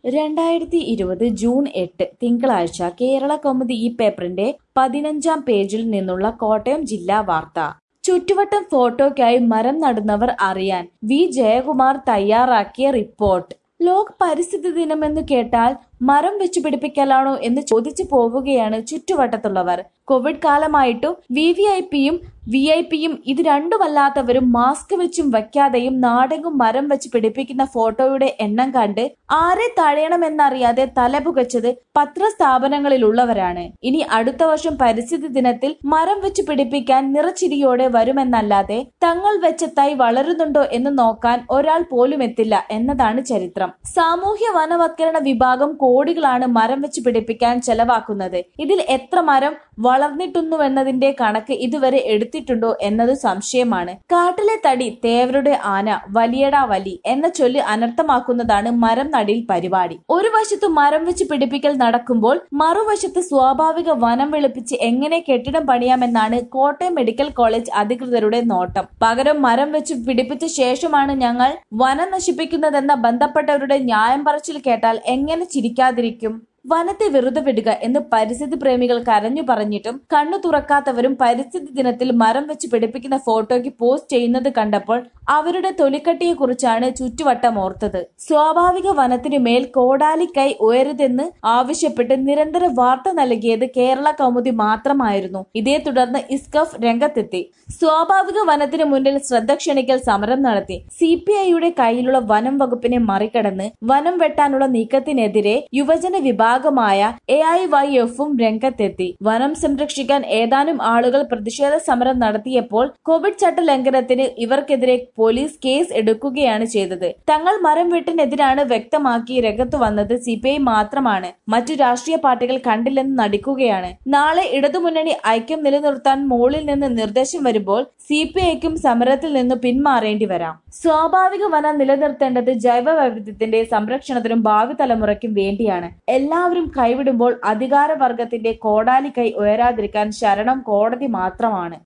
രണ്ടായിരത്തി ഇരുപത് ജൂൺ എട്ട് തിങ്കളാഴ്ച കേരള കൗമുദി ഈ പേപ്പറിന്റെ പതിനഞ്ചാം പേജിൽ നിന്നുള്ള കോട്ടയം ജില്ലാ വാർത്ത ചുറ്റുവട്ടം ഫോട്ടോയ്ക്കായി മരം നടുന്നവർ അറിയാൻ വി ജയകുമാർ തയ്യാറാക്കിയ റിപ്പോർട്ട് ലോക പരിസ്ഥിതി ദിനമെന്ന് കേട്ടാൽ മരം വെച്ച് പിടിപ്പിക്കലാണോ എന്ന് ചോദിച്ചു പോവുകയാണ് ചുറ്റുവട്ടത്തുള്ളവർ കോവിഡ് കാലമായിട്ടു വി വി ഐ പിയും വി ഐ പിയും ഇത് രണ്ടുമല്ലാത്തവരും മാസ്ക് വെച്ചും വയ്ക്കാതെയും നാടെങ്ങും മരം വെച്ച് പിടിപ്പിക്കുന്ന ഫോട്ടോയുടെ എണ്ണം കണ്ട് ആരെ തഴയണമെന്നറിയാതെ തലപുകച്ചത് പത്രസ്ഥാപനങ്ങളിലുള്ളവരാണ് ഇനി അടുത്ത വർഷം പരിസ്ഥിതി ദിനത്തിൽ മരം വെച്ച് പിടിപ്പിക്കാൻ നിറച്ചിരിയോടെ വരുമെന്നല്ലാതെ തങ്ങൾ വെച്ച തൈ വളരുന്നുണ്ടോ എന്ന് നോക്കാൻ ഒരാൾ പോലും എത്തില്ല എന്നതാണ് ചരിത്രം സാമൂഹ്യ വനവത്കരണ വിഭാഗം കോടികളാണ് മരം വെച്ച് പിടിപ്പിക്കാൻ ചെലവാക്കുന്നത് ഇതിൽ എത്ര മരം വളർന്നിട്ടുന്നുവെന്നതിന്റെ കണക്ക് ഇതുവരെ എടുത്തിട്ടുണ്ടോ എന്നത് സംശയമാണ് കാട്ടിലെ തടി തേവരുടെ ആന വലിയടാ വലി എന്ന ചൊല്ല് അനർത്ഥമാക്കുന്നതാണ് മരം നടിൽ പരിപാടി ഒരു വശത്ത് മരം വെച്ച് പിടിപ്പിക്കൽ നടക്കുമ്പോൾ മറുവശത്ത് സ്വാഭാവിക വനം വെളുപ്പിച്ച് എങ്ങനെ കെട്ടിടം പണിയാമെന്നാണ് കോട്ടയം മെഡിക്കൽ കോളേജ് അധികൃതരുടെ നോട്ടം പകരം മരം വെച്ച് പിടിപ്പിച്ച ശേഷമാണ് ഞങ്ങൾ വനം നശിപ്പിക്കുന്നതെന്ന ബന്ധപ്പെട്ടവരുടെ ന്യായം പറച്ചിൽ കേട്ടാൽ എങ്ങനെ ചിരിക്കാതിരിക്കും വനത്തെ വെറുതെ വിടുക എന്ന് പരിസ്ഥിതി പ്രേമികൾ കരഞ്ഞു പറഞ്ഞിട്ടും കണ്ണു തുറക്കാത്തവരും പരിസ്ഥിതി ദിനത്തിൽ മരം വെച്ച് പിടിപ്പിക്കുന്ന ഫോട്ടോയ്ക്ക് പോസ്റ്റ് ചെയ്യുന്നത് കണ്ടപ്പോൾ അവരുടെ തൊലിക്കട്ടിയെക്കുറിച്ചാണ് ചുറ്റുവട്ടം ഓർത്തത് സ്വാഭാവിക വനത്തിനു മേൽ കോടാലിക്കൈ ഉയരുതെന്ന് ആവശ്യപ്പെട്ട് നിരന്തര വാർത്ത നൽകിയത് കേരള കൗമുദി മാത്രമായിരുന്നു ഇതേ തുടർന്ന് ഇസ്കഫ് രംഗത്തെത്തി സ്വാഭാവിക വനത്തിന് മുന്നിൽ ശ്രദ്ധ ക്ഷണിക്കൽ സമരം നടത്തി സി പി ഐയുടെ കയ്യിലുള്ള വനം വകുപ്പിനെ മറികടന്ന് വനം വെട്ടാനുള്ള നീക്കത്തിനെതിരെ യുവജന വിഭാഗമായ എ ഐ വൈ എഫും രംഗത്തെത്തി വനം സംരക്ഷിക്കാൻ ഏതാനും ആളുകൾ പ്രതിഷേധ സമരം നടത്തിയപ്പോൾ കോവിഡ് ചട്ട ലംഘനത്തിന് ഇവർക്കെതിരെ പോലീസ് കേസ് എടുക്കുകയാണ് ചെയ്തത് തങ്ങൾ മരം വെട്ടിനെതിരാണ് വ്യക്തമാക്കി രംഗത്തു വന്നത് സി പി ഐ മാത്രമാണ് മറ്റു രാഷ്ട്രീയ പാർട്ടികൾ കണ്ടില്ലെന്ന് നടിക്കുകയാണ് നാളെ ഇടതുമുന്നണി ഐക്യം നിലനിർത്താൻ മോളിൽ നിന്ന് നിർദ്ദേശം വരുമ്പോൾ സി പി ഐക്കും സമരത്തിൽ നിന്ന് പിന്മാറേണ്ടി വരാം സ്വാഭാവിക വനം നിലനിർത്തേണ്ടത് ജൈവ വൈവിധ്യത്തിന്റെ സംരക്ഷണത്തിനും ഭാവി തലമുറയ്ക്കും വേണ്ടിയാണ് എല്ലാവരും കൈവിടുമ്പോൾ അധികാരവർഗത്തിന്റെ കോടാലി കൈ ഉയരാതിരിക്കാൻ ശരണം കോടതി മാത്രമാണ്